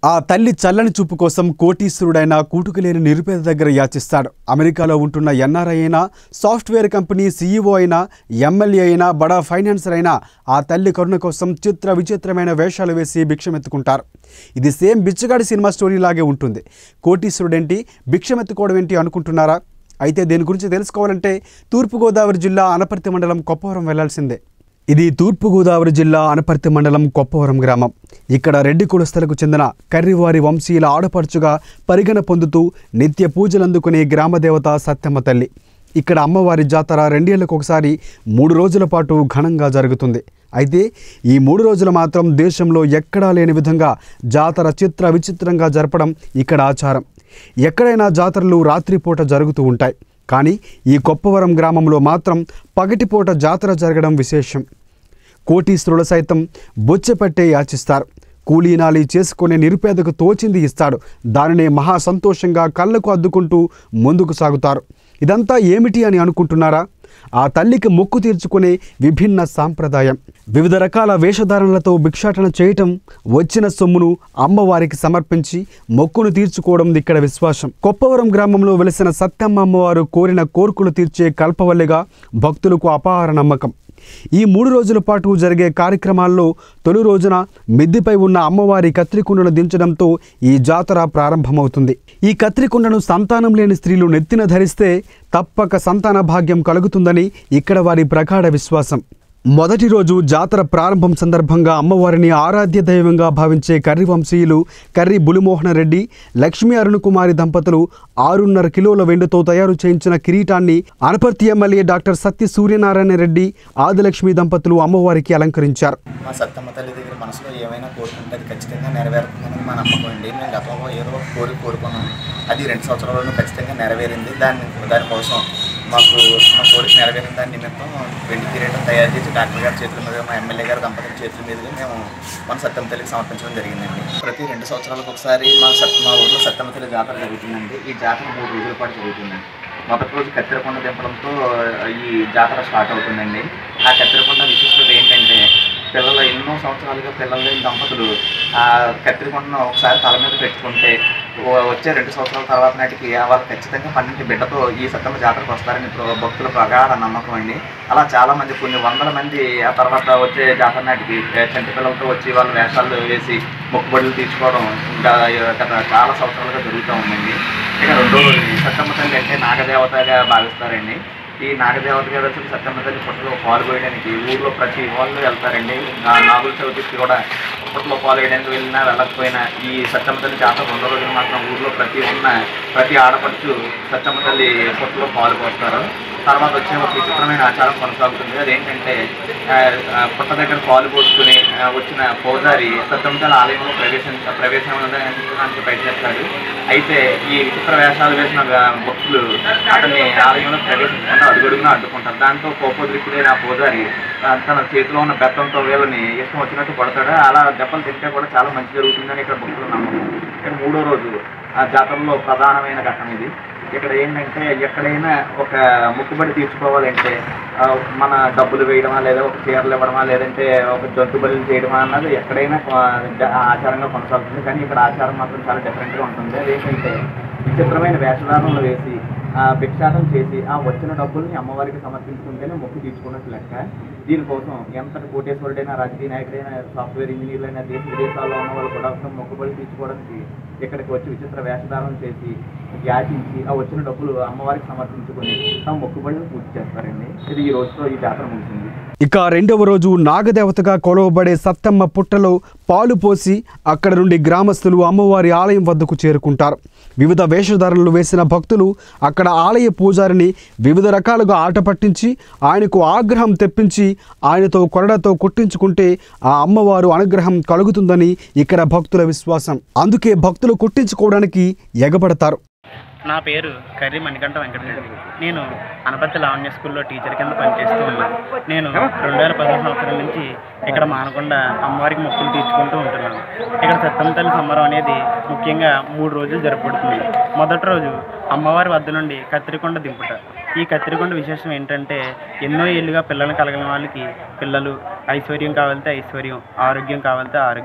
ఆ తల్లి చల్లని చూపు కోసం కోటీశ్వరుడైన కూటుకులేని నిరుపేద దగ్గర యాచిస్తాడు అమెరికాలో ఉంటున్న ఎన్ఆర్ఐ అయినా సాఫ్ట్వేర్ కంపెనీ సీఈఓ అయినా ఎమ్మెల్యే అయినా బడా ఫైనాన్సర్ అయినా ఆ తల్లి కరుణ కోసం చిత్ర విచిత్రమైన వేషాలు వేసి భిక్షమెత్తుకుంటారు ఇది సేమ్ బిచ్చగాడి సినిమా స్టోరీ లాగే ఉంటుంది కోటీశ్వరుడేంటి భిక్షమెత్తుకోవడం ఏంటి అనుకుంటున్నారా అయితే దీని గురించి తెలుసుకోవాలంటే తూర్పుగోదావరి జిల్లా అనపర్తి మండలం కొప్పవరం వెళ్లాల్సిందే ఇది తూర్పుగోదావరి జిల్లా అనపర్తి మండలం కొప్పవరం గ్రామం ఇక్కడ రెడ్డి కులస్తులకు చెందిన కర్రివారి వంశీయుల ఆడపడుచుగా పరిగణ పొందుతూ నిత్య పూజలందుకునే గ్రామదేవత సత్యమ్మ తల్లి ఇక్కడ అమ్మవారి జాతర రెండేళ్లకు ఒకసారి మూడు రోజుల పాటు ఘనంగా జరుగుతుంది అయితే ఈ మూడు రోజులు మాత్రం దేశంలో ఎక్కడా లేని విధంగా జాతర చిత్ర విచిత్రంగా జరపడం ఇక్కడ ఆచారం ఎక్కడైనా జాతరలు రాత్రిపూట జరుగుతూ ఉంటాయి కానీ ఈ కొప్పవరం గ్రామంలో మాత్రం పగటిపూట జాతర జరగడం విశేషం కోటీశ్వరులు సైతం బొచ్చెపట్టే యాచిస్తారు కూలీనాలి చేసుకునే నిరుపేదకు తోచింది ఇస్తాడు దానినే మహా సంతోషంగా కళ్ళకు అద్దుకుంటూ ముందుకు సాగుతారు ఇదంతా ఏమిటి అని అనుకుంటున్నారా ఆ తల్లికి మొక్కు తీర్చుకునే విభిన్న సాంప్రదాయం వివిధ రకాల వేషధారణలతో భిక్షాటన చేయటం వచ్చిన సొమ్మును అమ్మవారికి సమర్పించి మొక్కును తీర్చుకోవడం ఇక్కడ విశ్వాసం కొప్పవరం గ్రామంలో వెలిసిన సత్యమ్మ అమ్మవారు కోరిన కోర్కులు తీర్చే కల్పవల్లిగా భక్తులకు అపార నమ్మకం ఈ మూడు రోజుల పాటు జరిగే కార్యక్రమాల్లో తొలి రోజున మిద్దిపై ఉన్న అమ్మవారి కత్రికుండను దించడంతో ఈ జాతర ప్రారంభమవుతుంది ఈ కత్రికుండను సంతానం లేని స్త్రీలు నెత్తిన ధరిస్తే తప్పక సంతాన భాగ్యం కలుగుతుందని ఇక్కడ వారి ప్రగాఢ విశ్వాసం మొదటి రోజు జాతర ప్రారంభం సందర్భంగా అమ్మవారిని ఆరాధ్య దైవంగా భావించే కర్రి వంశీయులు కర్రి బులిమోహన రెడ్డి లక్ష్మీ అరుణకుమారి దంపతులు ఆరున్నర కిలోల వెండితో తయారు చేయించిన కిరీటాన్ని అనపర్తి ఎమ్మెల్యే డాక్టర్ సత్య సూర్యనారాయణ రెడ్డి ఆదిలక్ష్మి దంపతులు అమ్మవారికి అలంకరించారు మా సత్తమ్మ తల్లి దగ్గర మనసులో ఏమైనా కోరుకుంటే అది ఖచ్చితంగా నెరవేరుతుందని మా నమ్మకం అండి మేము గతంలో ఏదో ఒక కోరిక కోరుకున్నాం అది రెండు సంవత్సరాలలో ఖచ్చితంగా నెరవేరింది దాన్ని దానికోసం మాకు మా కోరిక నెరవేరిన దాని నిమిత్తం వెండి కిరీటం తయారు చేసి డాక్టర్ గారి చేతుల మీద మా ఎమ్మెల్యే గారి దంపతుల చేతుల మీదుగా మేము మన సత్తమ్మ తల్లికి సమర్పించడం జరిగిందండి ప్రతి రెండు సంవత్సరాలకు ఒకసారి మా సత్ మా ఊర్లో సత్తమ్మ తల్లి జాతర జరుగుతుందండి ఈ జాతర మూడు రోజుల పాటు జరుగుతుందండి మొదటి రోజు కత్తెరకొండ దింపడంతో ఈ జాతర స్టార్ట్ అవుతుందండి ఆ కత్తెరకొండ విశిష్టత ఏంటంటే పిల్లలు ఎన్నో సంవత్సరాలుగా పిల్లలు లేని దంపతులు ఆ కత్తిరికొండను ఒకసారి తల మీద పెట్టుకుంటే ఓ- వచ్చే రెండు సంవత్సరాల తర్వాత నాటికి వాళ్ళు ఖచ్చితంగా పన్నెండు బిడ్డతో ఈ సత్తమ్మ జాతరకు వస్తారని ప్ర- భక్తుల ప్రగాఢ నమ్మకం అండి అలా చాలా మంది కొన్ని వందల మంది ఆ తర్వాత వచ్చే జాతర నాటికి ఏ, చంటి పిల్లలతో వచ్చి వాళ్ళు వేషాలు వేసి మొక్కుబడులు తీర్చుకోవడం ఇంకా గత చాలా సంవత్సరాలుగా జరుగుతూ ఉందండి ఇక రెండో రోజు సత్తమ్మ తల్లి అంటే నాగదేవతగా భావిస్తారండి ఈ నాగదేవత గారు వచ్చి సత్యమ్మ తల్లి పుట్టలో పాలు పోయడానికి ఊర్లో ప్రతి వాళ్ళు వెళ్తారండి ఆ నాగుల చవితికి కూడా పుట్టలో పాలు వేయడానికి వెళ్ళినా వెళ్ళకపోయినా ఈ సత్యమ్మ తల్లి జాతర రెండో రోజున మాత్రం ఊర్లో ప్రతి ఉన్న ప్రతి ఆడపడుచు సత్యమ్మ తల్లి పుట్టలో పాలు పోస్తారు తర్వాత వచ్చే ఒక విచిత్రమైన ఆచారం కొనసాగుతుంది అదేంటంటే ఆ, ఆ, పుట్ట దగ్గర పాలు పోసుకుని ఆ, వచ్చిన పూజారి సత్యమ్మ తల్లి ఆలయంలో ప్రవేశం ప్రవేశించడానికి ప్రయత్నిస్తాడు అయితే ఈ విచిత్ర వేషాలు వేసిన గా- భక్తులు అతన్ని ఆలయంలో ప్రవేశించకుండా అడుగడుగునా అడ్డుకుంటారు దాంతో కోపోద్రిక్తుడైన ఆ పూజారి ఆ, తన చేతిలో ఉన్న బెత్తంతో వీళ్ళని ఇష్టం వచ్చినట్టు కొడతాడు అలా దెబ్బలు తింటే కూడా చాలా మంచి జరుగుతుందని ఇక్కడ భక్తులు నమ్మకం ఇక్కడ మూడో రోజు ఆ జాతరలో ప్రధానమైన ఘట్టం ఇది ఇక్కడ ఏంటంటే ఎక్కడైనా ఒక మొక్కుబడి తీర్చుకోవాలంటే ఆ, మన డబ్బులు వేయడమా లేదా ఒక చీరలు ఇవ్వడమా లేదంటే ఒక జంతు బలులు చేయడమా అన్నది ఎక్కడైనా కొ- జ- ఆచారంగా కొనసాగుతుంది కానీ ఇక్కడ ఆచారం మాత్రం చాలా డిఫరెంట్గా ఉంటుంది అదేంటంటే విచిత్రమైన వేషధారణలు వేసి ఆ భిక్షాటం చేసి ఆ వచ్చిన డబ్బుల్ని అమ్మవారికి సమర్పించుకుంటేనే మొక్కు తీర్చుకున్నట్టు లెక్క దీనికోసం ఎంతటి కోటేశ్వరుడైనా రాజకీయ నాయకుడైనా సాఫ్ట్వేర్ ఇంజనీర్లైనా దేశ విదేశాల్లో ఉన్న వాళ్ళు కూడా మొక్కుబడి తీర్చుకోవడానికి ఇక్కడికి వచ్చి విచిత్ర వేషధారణం చేసి యాచించి ఆ వచ్చిన డబ్బులు అమ్మవారికి సమర్పించుకొని తమ మొక్కుబడిని పూర్తి చేస్తారండి ఇది ఈ రోజుతో ఈ జాతర ముగిసింది ఇక రెండవ రోజు నాగదేవతగా కొలవబడే సత్తమ్మ పుట్టలో పాలు పోసి అక్కడ నుండి గ్రామస్తులు అమ్మవారి ఆలయం వద్దకు చేరుకుంటారు వివిధ వేషధారణలు వేసిన భక్తులు అక్కడ ఆలయ పూజారిని వివిధ రకాలుగా ఆట పట్టించి ఆయనకు ఆగ్రహం తెప్పించి ఆయనతో కొరడతో కొట్టించుకుంటే ఆ అమ్మవారు అనుగ్రహం కలుగుతుందని ఇక్కడ భక్తుల విశ్వాసం అందుకే భక్తులు కొట్టించుకోవడానికి ఎగబడతారు నా పేరు కర్రీ మణికంఠ వెంకటరెడ్డి నేను అనపర్తి లావణ్య స్కూల్లో టీచర్ కింద పనిచేస్తూ ఉన్నాను నేను రెండు వేల పదో సంవత్సరం నుంచి ఇక్కడ మానకొండ అమ్మవారికి మొక్కులు తీర్చుకుంటూ ఉంటున్నాను ఇక్కడ సత్తమ్మ తల్లి సంబరం అనేది ముఖ్యంగా మూడు రోజులు జరపబడుతుంది మొదటి రోజు అమ్మవారి వద్ద నుండి కత్తిరికొండ దింపుట ఈ కత్తిరికొండ విశేషం ఏంటంటే ఎన్నో ఏళ్ళుగా పిల్లలు కలగని వాళ్ళకి పిల్లలు ఐశ్వర్యం కావాలితే ఐశ్వర్యం ఆరోగ్యం కావాలితే ఆరోగ్యం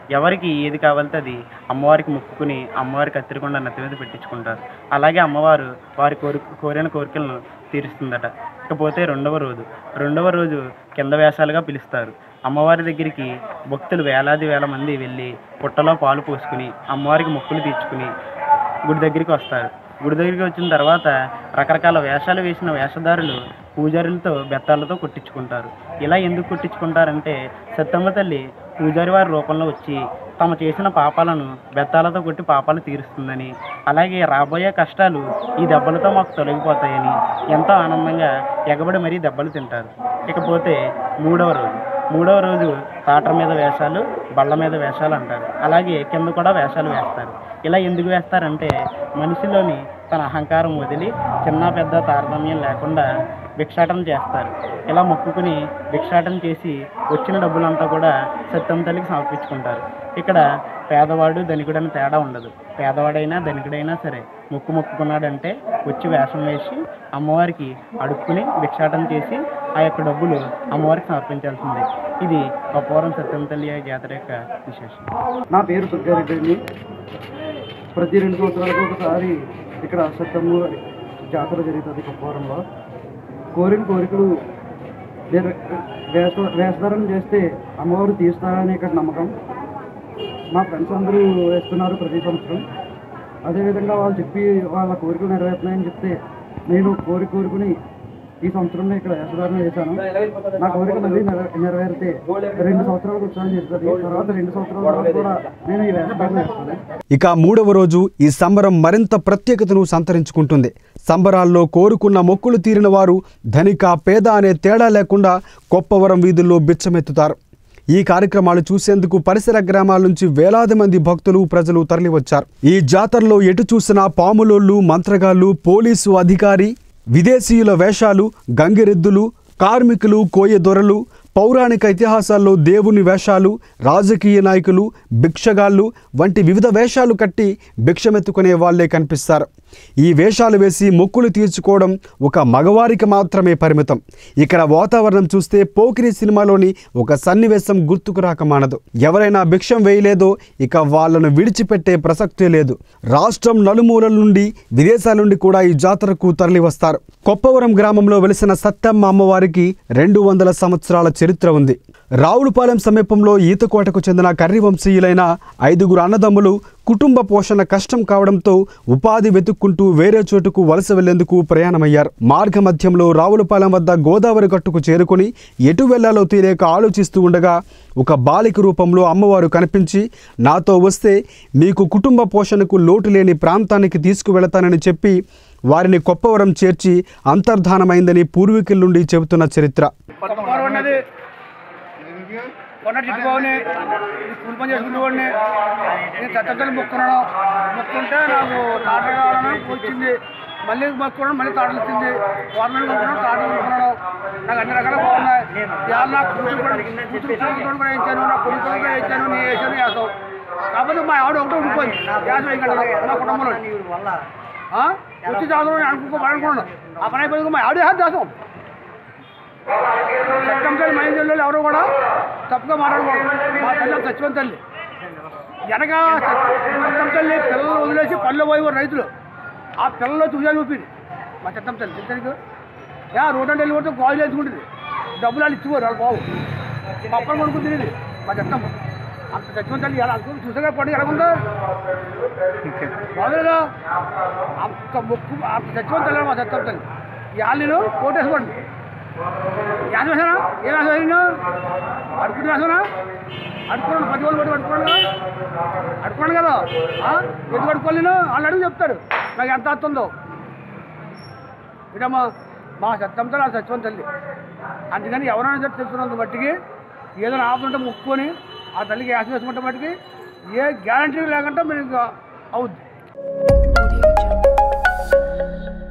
ఎవరికి ఏది కావాలితే అది అమ్మవారికి మొక్కుకుని అమ్మవారి కత్తిరకుండా నెత్తి మీద పెట్టించుకుంటారు అలాగే అమ్మవారు వారి కోరి కోరిన కోరికలను తీరుస్తుందట ఇకపోతే రెండవ రోజు రెండవ రోజు కింద వేషాలుగా పిలుస్తారు అమ్మవారి దగ్గరికి భక్తులు వేలాది వేల మంది వెళ్ళి పుట్టలో పాలు పోసుకుని అమ్మవారికి మొక్కులు తీర్చుకుని గుడి దగ్గరికి వస్తారు గుడి దగ్గరికి వచ్చిన తర్వాత రకరకాల వేషాలు వేసిన వేషధారులు పూజారులతో బెత్తాలతో కొట్టించుకుంటారు ఇలా ఎందుకు కొట్టించుకుంటారంటే సత్తమ్మ తల్లి పూజారి వారి రూపంలో వచ్చి తమ చేసిన పాపాలను బెత్తాలతో కొట్టి పాపాలు తీరుస్తుందని అలాగే రాబోయే కష్టాలు ఈ దెబ్బలతో మాకు తొలగిపోతాయని ఎంతో ఆనందంగా ఎగబడి మరీ దెబ్బలు తింటారు ఇకపోతే మూడవ రోజు మూడవ రోజు తాటర మీద వేషాలు బళ్ళ మీద వేషాలు అంటారు అలాగే కింద కూడా వేషాలు వేస్తారు ఇలా ఎందుకు వేస్తారంటే మనిషిలోని తన అహంకారం వదిలి చిన్న పెద్ద తారతమ్యం లేకుండా భిక్షాటన చేస్తారు ఇలా మొక్కుకుని భిక్షాటన చేసి వచ్చిన డబ్బులంతా కూడా సత్యం తల్లికి సమర్పించుకుంటారు ఇక్కడ పేదవాడు ధనికుడని తేడా ఉండదు పేదవాడైనా ధనికుడైనా సరే మొక్కు మొక్కుకున్నాడంటే వచ్చి వేషం వేసి అమ్మవారికి అడుక్కుని భిక్షాటన చేసి ఆ యొక్క డబ్బులు అమ్మవారికి సమర్పించాల్సిందే ఇది కపూరం సత్యం తల్లి జాతర యొక్క విశేషం నా పేరు దుర్గారెడ్డి అండి ప్రతి రెండు సంవత్సరాలకు ఒకసారి ఇక్కడ సత్యమ్మ జాతర జరుగుతుంది కుప్పవరంలో కోరిన కోరికలు నెర- వేష వేషధారణ చేస్తే అమ్మవారు తీస్తారని ఇక్కడ నమ్మకం మా ఫ్రెండ్స్ అందరూ వేస్తున్నారు ప్రతి సంవత్సరం అదేవిధంగా వాళ్ళు చెప్పి వాళ్ళ కోరికలు నెరవేరుతున్నాయని చెప్తే నేను కోరి కోరుకుని ఈ సంవత్సరంలో ఇక్కడ వేషధారణ చేశాను నా కోరిక మళ్ళీ నెర- నెరవేరితే రెండు సంవత్సరాలకు ఒకసారి జరుగుతుంది తర్వాత రెండు సంవత్సరాల తర్వాత కూడా నేను ఈ వేషధారణ చేస్తాను ఇక మూడవ రోజు ఈ సంబరం మరింత ప్రత్యేకతను సంతరించుకుంటుంది సంబరాల్లో కోరుకున్న మొక్కులు తీరిన వారు ధనిక పేద అనే తేడా లేకుండా కొప్పవరం వీధుల్లో బిచ్చమెత్తుతారు ఈ కార్యక్రమాలు చూసేందుకు పరిసర గ్రామాల నుంచి వేలాది మంది భక్తులు ప్రజలు తరలివచ్చారు ఈ జాతరలో ఎటు చూసినా పాములోళ్ళు మంత్రగాళ్ళు పోలీసు అధికారి విదేశీయుల వేషాలు గంగిరెద్దులు కార్మికులు కోయ దొరలు పౌరాణిక ఇతిహాసాల్లో దేవుని వేషాలు రాజకీయ నాయకులు భిక్షగాళ్ళు వంటి వివిధ వేషాలు కట్టి భిక్షమెత్తుకునే వాళ్ళే కనిపిస్తారు ఈ వేషాలు వేసి మొక్కులు తీర్చుకోవడం ఒక మగవారికి మాత్రమే పరిమితం ఇక్కడ వాతావరణం చూస్తే పోకిరి సినిమాలోని ఒక సన్నివేశం గుర్తుకు రాక మానదు ఎవరైనా భిక్షం వేయలేదో ఇక వాళ్ళను విడిచిపెట్టే ప్రసక్తే లేదు రాష్ట్రం నలుమూలల నుండి విదేశాల నుండి కూడా ఈ జాతరకు తరలి వస్తారు కొప్పవరం గ్రామంలో వెలిసిన సత్తమ్మ అమ్మవారికి రెండు వందల సంవత్సరాల చరిత్ర ఉంది రావులపాలెం సమీపంలో ఈతకోటకు చెందిన కర్రి వంశీయులైన ఐదుగురు అన్నదమ్ములు కుటుంబ పోషణ కష్టం కావడంతో ఉపాధి వెతుక్కుంటూ వేరే చోటుకు వలస వెళ్లేందుకు ప్రయాణమయ్యారు మార్గ మధ్యంలో రావులపాలెం వద్ద గోదావరి గట్టుకు చేరుకుని ఎటు వెళ్లాలో తెలియక ఆలోచిస్తూ ఉండగా ఒక బాలిక రూపంలో అమ్మవారు కనిపించి నాతో వస్తే మీకు కుటుంబ పోషణకు లోటు లేని ప్రాంతానికి తీసుకువెళతానని చెప్పి వారిని కొప్పవరం చేర్చి అంతర్ధానమైందని పూర్వీకుల నుండి చెబుతున్న చరిత్ర కొత్తవారు ఉన్నది కొన్న చిట్టుబాబుని కూలి పని చేసుకునేవాడిని నేను తట్టతలు మొక్కున్నాను మొక్కుంటే నాకు తాట కావాలని వచ్చింది మళ్ళీ మొక్కున్నాను మళ్ళీ తాటలు వచ్చింది గవర్నమెంట్ మొక్కున్నాను తాటలు మొక్కున్నాను నాకు అన్ని రకాలు బాగున్నాయి ఇవాళ నా కూతురు కూడా కూతురు కూతురు కూడా వేయించాను నా కొడుకు కూడా వేయించాను నేను వేసాను వేసావు కాకపోతే మా ఆవిడ ఒకటే ఉండిపోయింది గ్యాస్ వేయగలరు మా కుటుంబంలో ఆ? వచ్చి చదువు అనుకో అనుకున్నాను ఆ పని అయిపోయింది మా ఆవిడ వేసేది చేస్తాం చట్టంపల్లి మైన్ జిల్లాలో ఎవరు కూడా తప్పుగా మాట్లాడకూడదు మా తల్లి సచివం తల్లి వెనక చట్టం తల్లి పిల్లలు వదిలేసి పళ్ళు పోయేవారు రైతులు ఆ పిల్లలు చూసాను చూపింది మా చట్టం తల్లి తెలుసా యా రోడ్ అంటే వెళ్ళి కాల్ చేసుకుంటుంది డబ్బులు వాళ్ళు ఇచ్చిపోరు వాళ్ళు బావు పప్పలు కొనుక్కు తినేది మా చట్టం అంత సచివం తల్లి ఎలా అనుకుని చూసాక పడి ఎలా ఉందో బాగోలేదా అంత మొక్కు అంత సచివం తల్లి మా చట్టం తల్లి ఇవాళ నేను కోటేసుకోండి యాద వేసానా ఏ వేస వేసినా అడుకుంటు వేసానా అడుకున్నాను పది రోజులు పట్టి అడుకున్నాను కదా అడుకున్నాను కదా ఆ? ఎందుకు అడుకోవాలి నేను వాళ్ళు అడుగు చెప్తాడు నాకు ఎంత వస్తుందో ఇటమ్మా మా సత్యంతో నా సత్యం తల్లి అందుకని ఎవరైనా చెప్పి తెలుస్తున్నంత బట్టికి ఏదైనా ఆపుతుంటే ముక్కుని ఆ తల్లికి యాస వేసుకుంటే బట్టికి ఏ గ్యారంటీ లేకుండా మీరు ఇంకా అవుద్ది Audio Jungle.